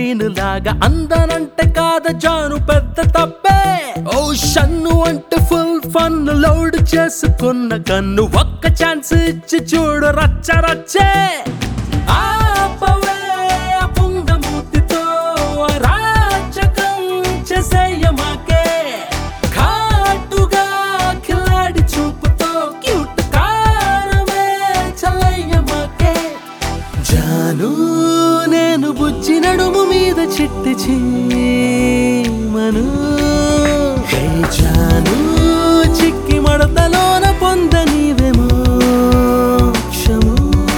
submarine లాగా అందనంటే కాద జాను పెద్ద తప్పే ఓ షన్ను అంటే ఫుల్ ఫన్ లోడ్ చేసుకున్న కన్ను ఒక్క ఛాన్స్ ఇచ్చి చూడు రచ్చ రచ్చే ఆపవే ఆ పుంగమూతితో అరాచకం చేసేయమాకే ఘాటుగా కిలాడి చూపుతో క్యూట్ కారమే చల్లయ్యమాకే జాను నేను బుజ్జి నడుము మీద చిట్టి చీమను హే జాను చిక్కి మడతలోన పొంద నీవేమో క్షము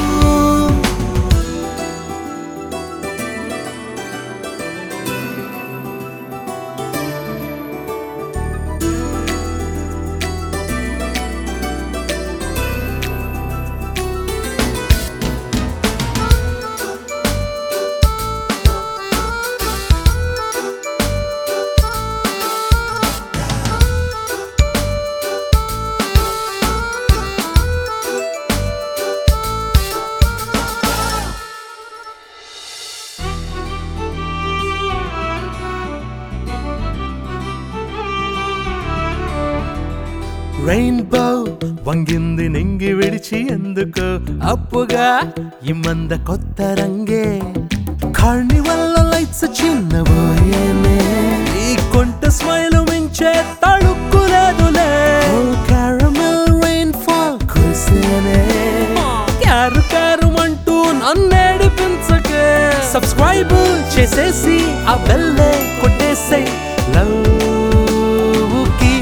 రెయిన్బో వంగింది నింగి విడిచి ఎందుకు అప్పుగా ఇమ్మంద కొత్త రంగే కార్నివల్ లైట్స్ చిన్నబోయేనే ఈ కొంట స్మైల్ మించే తడుక్కులేదులే క్యారమెల్ రెయిన్ ఫాల్ కురిసేనే క్యారు క్యారు అంటూ నన్నేడిపించకే సబ్స్క్రైబ్ చేసేసి ఆ బెల్లే కొట్టేసే లవ్కి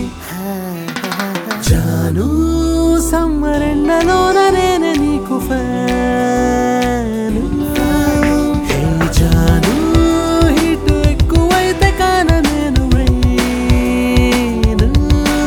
జాను సమ్మరెండలోన నేనే నీకు ఫ్యాను హే జాను హీట్ ఎక్కువైతే కాన నేను రైను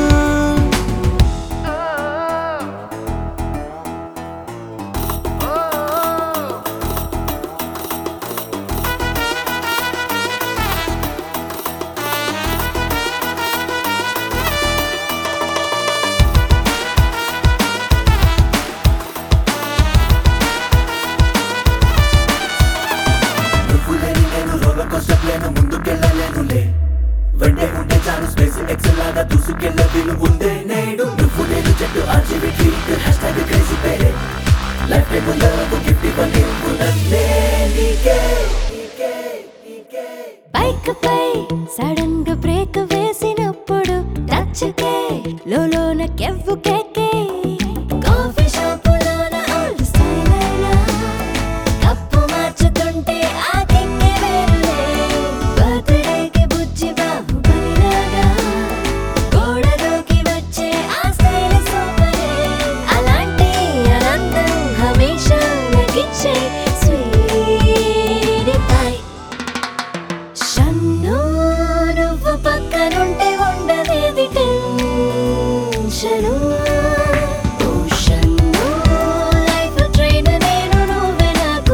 నువ్వు లేని నేను రోలర్ కోస్టర్ లేను ముందుకెళ్ళలేనులే వెంటే ఉంటే చాలు స్పేస్ ఎక్సెల్ లాగా దూసుకెళ్ళే వీలు ఉందే నేడు నువ్వు నేను చెట్టు R G V tweet hash tag crazy పేరే లైఫ్ టైం లవ్ గిఫ్ట్ ఇవ్వని నన్నే నీకే నీకే నీకే బైక్ పై సడన్ గా బ్రేక్ వేసినప్పుడు టచ్కే లోలోన కెవ్వు కేకే కాఫీ షాపులోన ఓల్డ్ స్టైల్ అయినా కప్పు మార్చుతుంటే ఆ కిక్కే వేరులే బర్త్డేకి బుజ్జి బాబు బలిలాగా గోడ దూకి వచ్చే ఆ స్టైల్ సూపరే అలాంటి ఆనందం హమేషా నగిచ్చే స్వీట్ పై షన్ను నువ్వు పక్కనుంటే ఉండదేది టెన్షను ఓ షన్ను లైఫ్ ట్రైన్ నేను నువ్వే నాకు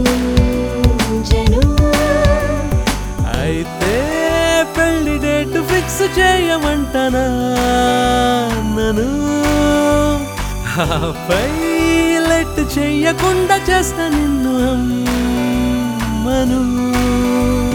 ఎంజను అయితే పెళ్లి డేట్ ఫిక్స్ చేయమంటనా నన్ను ఆపై లెట్ చెయ్యకుండా చేస్తా నిన్ను అమ్మను